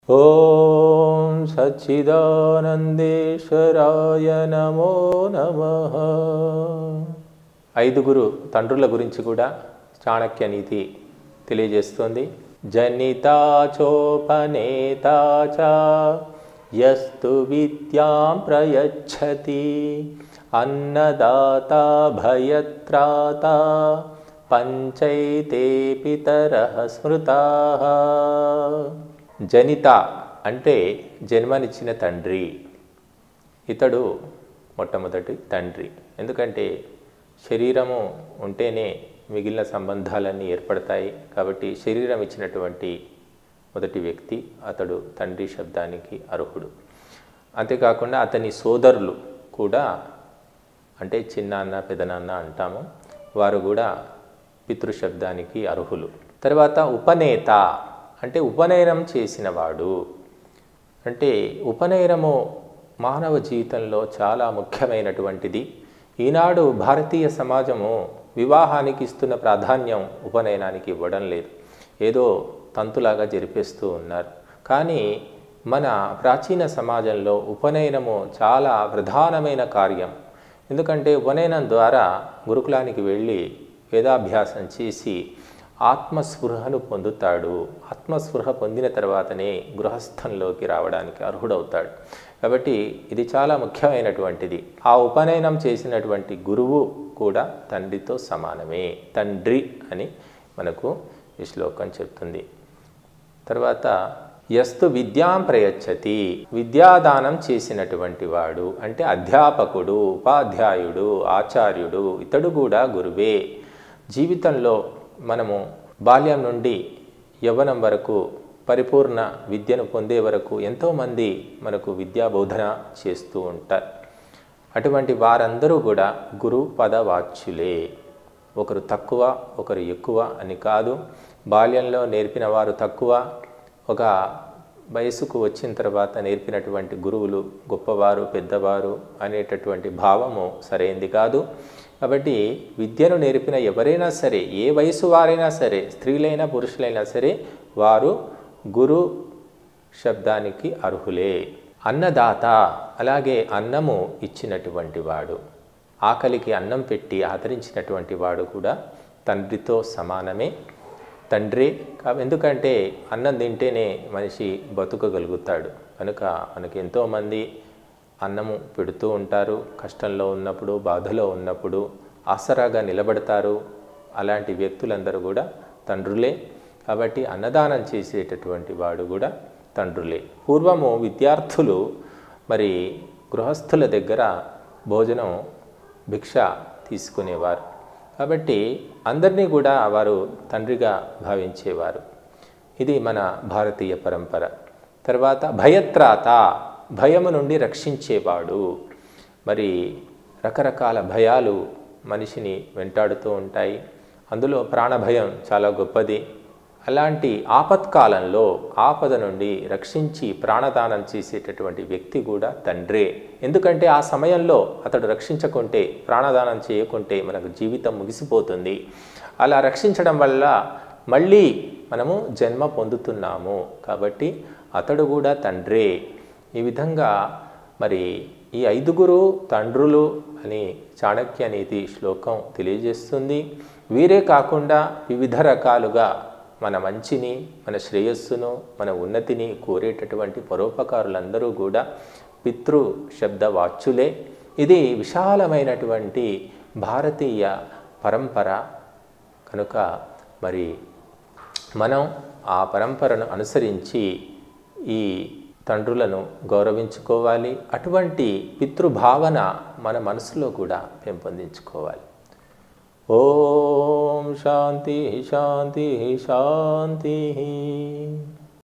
ఓం సచ్చిదానందేశ్వరాయ నమో నమ ఐదుగురు తండ్రుల గురించి కూడా చాణక్య నీతి తెలియజేస్తోంది జనితా చోపనేతా చ యస్తు విద్యాం ప్రయచ్చతి అన్నదాత భయత్రాత పంచైతే పితర స్మృతా జనిత అంటే జన్మనిచ్చిన తండ్రి ఇతడు మొట్టమొదటి తండ్రి ఎందుకంటే శరీరము ఉంటేనే మిగిలిన సంబంధాలన్నీ ఏర్పడతాయి కాబట్టి శరీరం ఇచ్చినటువంటి మొదటి వ్యక్తి అతడు తండ్రి శబ్దానికి అర్హుడు అంతేకాకుండా అతని సోదరులు కూడా అంటే చిన్నాన్న పెదనాన్న అంటాము వారు కూడా పితృశబ్దానికి అర్హులు తర్వాత ఉపనేత అంటే ఉపనయనం చేసినవాడు అంటే ఉపనయనము మానవ జీవితంలో చాలా ముఖ్యమైనటువంటిది ఈనాడు భారతీయ సమాజము వివాహానికి ఇస్తున్న ప్రాధాన్యం ఉపనయనానికి ఇవ్వడం లేదు ఏదో తంతులాగా జరిపేస్తూ ఉన్నారు కానీ మన ప్రాచీన సమాజంలో ఉపనయనము చాలా ప్రధానమైన కార్యం ఎందుకంటే ఉపనయనం ద్వారా గురుకులానికి వెళ్ళి వేదాభ్యాసం చేసి ఆత్మస్పృహను పొందుతాడు ఆత్మస్పృహ పొందిన తర్వాతనే గృహస్థంలోకి రావడానికి అర్హుడవుతాడు కాబట్టి ఇది చాలా ముఖ్యమైనటువంటిది ఆ ఉపనయనం చేసినటువంటి గురువు కూడా తండ్రితో సమానమే తండ్రి అని మనకు ఈ శ్లోకం చెప్తుంది తర్వాత యస్తు విద్యాం ప్రయచ్చతి విద్యాదానం చేసినటువంటి వాడు అంటే అధ్యాపకుడు ఉపాధ్యాయుడు ఆచార్యుడు ఇతడు కూడా గురువే జీవితంలో మనము బాల్యం నుండి యవ్వనం వరకు పరిపూర్ణ విద్యను పొందే వరకు ఎంతోమంది మనకు విద్యా బోధన చేస్తూ ఉంటారు అటువంటి వారందరూ కూడా గురు పదవాచ్యులే ఒకరు తక్కువ ఒకరు ఎక్కువ అని కాదు బాల్యంలో నేర్పిన వారు తక్కువ ఒక వయసుకు వచ్చిన తర్వాత నేర్పినటువంటి గురువులు గొప్పవారు పెద్దవారు అనేటటువంటి భావము సరైంది కాదు కాబట్టి విద్యను నేర్పిన ఎవరైనా సరే ఏ వయసు వారైనా సరే స్త్రీలైనా పురుషులైనా సరే వారు గురు శబ్దానికి అర్హులే అన్నదాత అలాగే అన్నము ఇచ్చినటువంటి వాడు ఆకలికి అన్నం పెట్టి ఆదరించినటువంటి వాడు కూడా తండ్రితో సమానమే తండ్రి ఎందుకంటే అన్నం తింటేనే మనిషి బతుకగలుగుతాడు కనుక మనకి ఎంతోమంది అన్నము పెడుతూ ఉంటారు కష్టంలో ఉన్నప్పుడు బాధలో ఉన్నప్పుడు ఆసరాగా నిలబడతారు అలాంటి వ్యక్తులందరూ కూడా తండ్రులే కాబట్టి అన్నదానం చేసేటటువంటి వాడు కూడా తండ్రులే పూర్వము విద్యార్థులు మరి గృహస్థుల దగ్గర భోజనం భిక్ష తీసుకునేవారు కాబట్టి అందరినీ కూడా వారు తండ్రిగా భావించేవారు ఇది మన భారతీయ పరంపర తర్వాత భయత్రాత భయము నుండి రక్షించేవాడు మరి రకరకాల భయాలు మనిషిని వెంటాడుతూ ఉంటాయి అందులో ప్రాణభయం చాలా గొప్పది అలాంటి ఆపత్కాలంలో ఆపద నుండి రక్షించి ప్రాణదానం చేసేటటువంటి వ్యక్తి కూడా తండ్రే ఎందుకంటే ఆ సమయంలో అతడు రక్షించకుంటే ప్రాణదానం చేయకుంటే మనకు జీవితం ముగిసిపోతుంది అలా రక్షించడం వల్ల మళ్ళీ మనము జన్మ పొందుతున్నాము కాబట్టి అతడు కూడా తండ్రే ఈ విధంగా మరి ఈ ఐదుగురు తండ్రులు అని చాణక్య నీతి శ్లోకం తెలియజేస్తుంది వీరే కాకుండా వివిధ రకాలుగా మన మంచిని మన శ్రేయస్సును మన ఉన్నతిని కోరేటటువంటి పరోపకారులందరూ కూడా పితృ శబ్ద వాచ్యులే ఇది విశాలమైనటువంటి భారతీయ పరంపర కనుక మరి మనం ఆ పరంపరను అనుసరించి ఈ తండ్రులను గౌరవించుకోవాలి అటువంటి పితృభావన మన మనసులో కూడా పెంపొందించుకోవాలి ఓం శాంతి శాంతి శాంతి